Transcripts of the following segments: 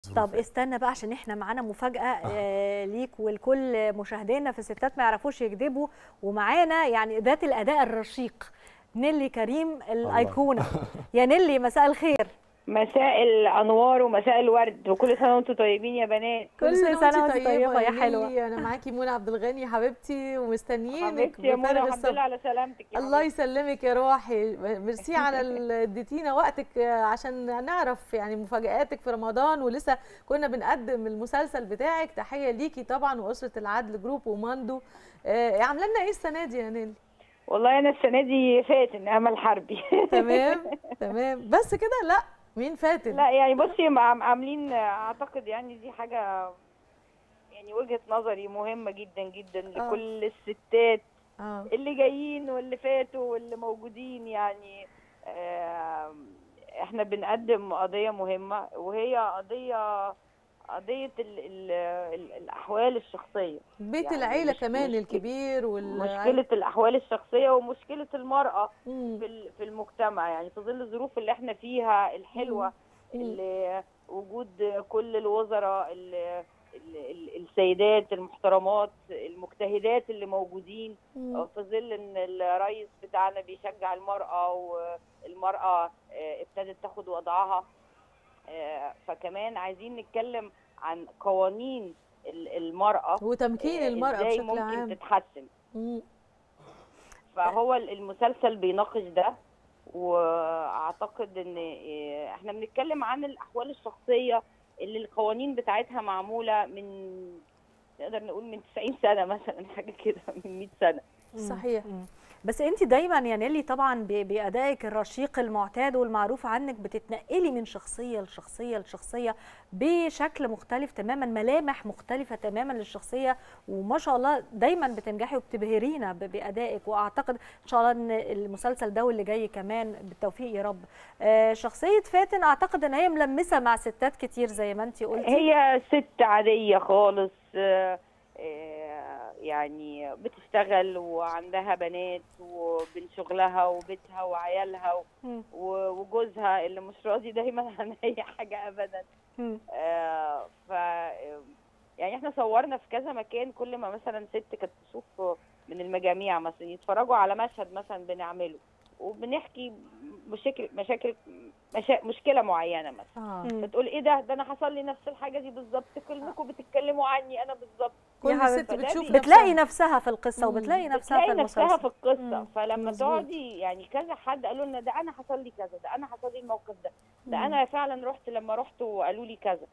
طب استنى بقى عشان احنا معانا مفاجاه آه ليك ولكل مشاهدينا في ستات ما يعرفوش يكذبوا ومعانا يعني ذات الاداء الرشيق نيلي كريم الايقونه يا نيلي مساء الخير مساء الانوار ومساء الورد وكل سنه وانتم طيبين يا بنات كل سنه وانت طيبه يا نيلي. حلوه انا معاكي منى عبد الغني حبيبتي ومستنيينك حبيبتي يا منى بفارغ الحمد الصبر. لله على سلامتك يا الله حبيبتي. يسلمك يا روحي ميرسي على ال- اديتينا وقتك عشان نعرف يعني مفاجآتك في رمضان ولسه كنا بنقدم المسلسل بتاعك تحيه ليكي طبعا واسره العدل جروب وماندو آه، عامله لنا ايه السنه دي يا نيلي والله انا السنه دي فاتن امل حربي تمام تمام بس كده لا مين فاتن لا يعني بصي هم عام- عاملين اعتقد يعني دي حاجه يعني وجهه نظري مهمه جدا جدا لكل الستات اه اللي جايين واللي فاتوا واللي موجودين يعني آم، احنا بنقدم قضية مهمة وهي قضية قضية ال ال ال الأحوال الشخصية بيت يعني العيله مش- كمان مشكلة- الكبير وال مشكلة الأحوال الشخصية ومشكلة المرأة مم. في ال- في المجتمع يعني في ظل الظروف اللي احنا فيها الحلوة مم. اللي وجود كل الوزراء ال- ال- ال- السيدات المحترمات المجتهدات اللي موجودين مم. في ظل ان الرئيس بتاعنا بيشجع المرأة والمرأة آه، ابتدت تاخد وضعها آه، فكمان عايزين نتكلم عن قوانين ال- المرأة وتمكين آه، المرأة ازاي بشكل ممكن عام تتحسن مم. فهو المسلسل بيناقش ده واعتقد ان آه، احنا بنتكلم عن الاحوال الشخصيه اللي القوانين بتاعتها معموله من نقدر نقول من 90 سنه مثلا حاجه كده من 100 سنه صحيح مم. بس انت دايما يا نيلي طبعا ب- بادائك الرشيق المعتاد والمعروف عنك بتتنقلي من شخصيه لشخصيه لشخصيه بشكل مختلف تماما ملامح مختلفه تماما للشخصيه وما شاء الله دايما بتنجحي وبتبهرينا ب- بادائك واعتقد ان شاء الله ان المسلسل ده واللي جاي كمان بالتوفيق يا رب آه، شخصيه فاتن اعتقد ان هي ملمسه مع ستات كتير زي ما انت قلتي هي ست عاديه خالص آه، آه، يعني بتشتغل وعندها بنات وبين شغلها وبيتها وعيالها و- مم. و- وجوزها اللي مش راضي دايما عن اي حاجه ابدا مم. آه، ف يعني احنا صورنا في كذا مكان كل ما مثلا ست كانت تشوف من المجاميع مثلا يتفرجوا على مشهد مثلا بنعمله وبنحكي مشاكل مشاكل مشا... مشكله معينه مثلا اه مم. فتقول ايه ده ده انا حصل لي نفس الحاجه دي بالظبط كلكم بتتكلموا عني انا بالظبط كل حبيبتي، ست بتشوف بتلاقي نفسها. نفسها في القصه مم. وبتلاقي نفسها في بتلاقي نفسها المسلسل في القصه مم. فلما مظبوط. تقعدي يعني كذا حد قالوا لنا ده انا حصل لي كذا ده انا حصل لي الموقف ده ده مم. انا فعلا رحت لما رحت وقالوا لي كذا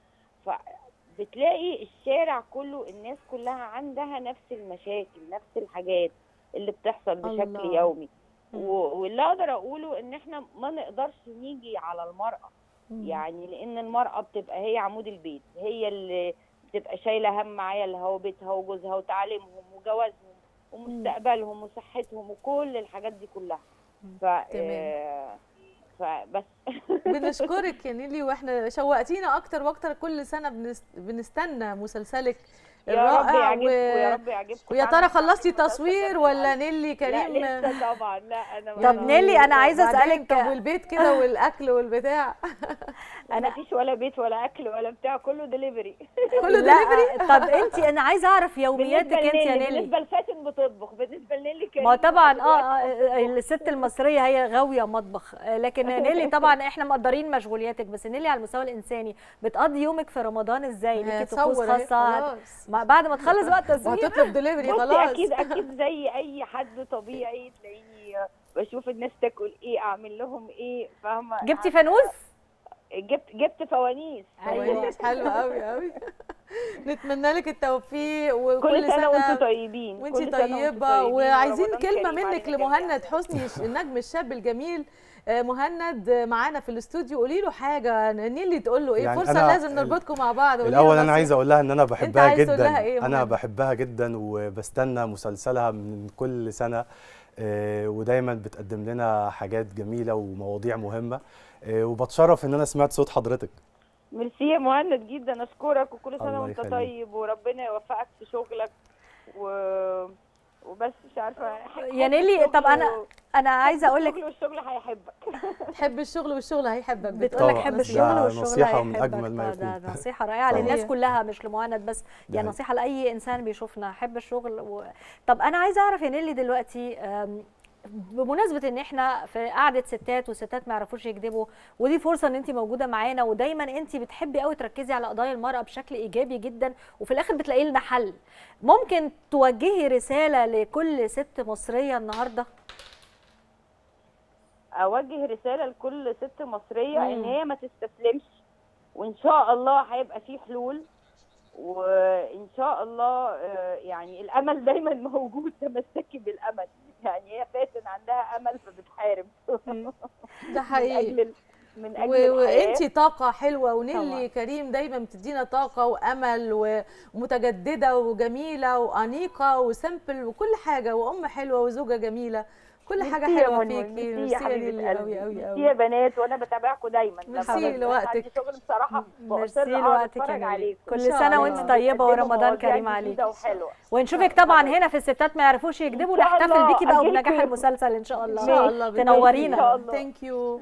فبتلاقي الشارع كله الناس كلها عندها نفس المشاكل نفس الحاجات اللي بتحصل بشكل الله. يومي مم. و- واللي اقدر اقوله ان احنا ما نقدرش نيجي على المرأة مم. يعني لان المرأة بتبقى هي عمود البيت هي اللي بتبقى شايلة هم عيالها وبيتها وجوزها وتعليمهم وجوازهم ومستقبلهم وصحتهم وكل الحاجات دي كلها ف آه، فبس بنشكرك يا نيلي واحنا شوقتينا اكتر واكتر كل سنه بنست... بنستنى مسلسلك يا رب الرائع يعجبكم يا رب يعجبكم ويا فعلاً ترى خلصتي المسلسل تصوير ده. ولا نيلي كريم لا لسه طبعا لا انا طب نيلي، أنا عايزة بعدين أسألك- طب والبيت كده والاكل والبتاع انا مفيش ولا بيت ولا اكل ولا بتاع كله دليفري كله لا دليفري طب انت انا عايزه اعرف يومياتك انت يا نيلي بالنسبه لفاتن بتطبخ بالنسبه لنيلي كريم ما طبعا اه دلوقتي آه، الست المصريه هي غاويه مطبخ آه، لكن نيلي طبعا احنا مقدرين مشغولياتك بس نيلي على المستوى الانساني بتقضي يومك في رمضان ازاي ليكي طقوس هتصور أهي، خاصه خلاص. ما- بعد ما تخلص بقى التصوير وهتطلب دليفري بصي خلاص اكيد اكيد زي اي حد طبيعي تلاقيني بشوف الناس تاكل ايه اعمل لهم ايه فاهمه جبتي فانوس جبت جبت فوانيس كويس حلو قوي قوي نتمنى لك التوفيق وكل كل سنه وانتم سنه طيبين وانتي كل سنة وانتم طيبه طيبين، وعايزين ورمضان كلمه كريم منك علينا جميعاً. لمهند حسني النجم الشاب الجميل آه، مهند آه، معانا في الاستوديو قولي له حاجه نيلي تقول له ايه يعني فرصه أنا لازم ال- نربطكم مع بعض قولي له الاول بس. انا عايز اقول لها ان انا بحبها عايز تقول جدا لها إيه يا انا مهند؟ بحبها جدا وبستنى مسلسلها من كل سنه آه، ودايما بتقدم لنا حاجات جميله ومواضيع مهمه آه، وبتشرف ان انا سمعت صوت حضرتك ميرسي يا مهند جدا اشكرك وكل سنه الله وانت يخليك. طيب وربنا يوفقك في شغلك و... وبس مش عارفه يا نيلي طب انا انا عايزه اقول لك الشغل والشغل هيحبك تحب الشغل والشغل هيحبك بتقول لك طبعاً. حب ده الشغل والشغل نصيحة من هيحبك. أجمل ما ده- يكون. ده نصيحه رائعه طبعاً. للناس هي. كلها مش لمهند بس ده يعني نصيحه لاي انسان بيشوفنا حب الشغل و... طب انا عايزه اعرف يا نيلي دلوقتي أم، بمناسبه ان احنا في قعده ستات والستات ما يعرفوش يكذبوا ودي فرصه ان انت موجوده معانا ودايما انت بتحبي قوي تركزي على قضايا المراه بشكل ايجابي جدا وفي الاخر بتلاقي لنا حل ممكن توجهي رساله لكل ست مصريه النهارده اوجه رساله لكل ست مصريه مم. ان هي ما تستسلمش وان شاء الله هيبقى في حلول وان شاء الله آه، يعني الامل دايما موجود تمسكي بالامل يعني هي فاتن عندها امل فبتحارب ده من حقيقي اجل ال- من اجل الحياه وانتي طاقة حلوة ونيلي طبعاً. كريم دايما بتدينا طاقة وأمل و- ومتجددة وجميلة وأنيقة وسمبل وكل حاجة وأم حلوة وزوجة جميلة كل حاجة ميرسي يا حلوة منى، فيكي ميرسي يا ميرسي يا حبيبه نيلي قلبي أوي أوي ميرسي أوي يا بنات وانا بتابعكم دايما لما ميرسي ببقى لوقتك. عندي شغل بصراحه ميرسي بصر اقعد لوقتك يا اتفرج نيلي عليكم كل إن شاء سنه الله. وانت طيبه بتقدموا ورمضان مواضيع كريم جديدة عليكي وحلوه ونشوفك طبعا هنا في الستات ما يعرفوش يكذبوا إن شاء نحتفل الله. بيكي بقى أجيلكوا. وبنجاح المسلسل ان شاء إن الله شاء الله تنورينا إن شاء الله. ثانك يو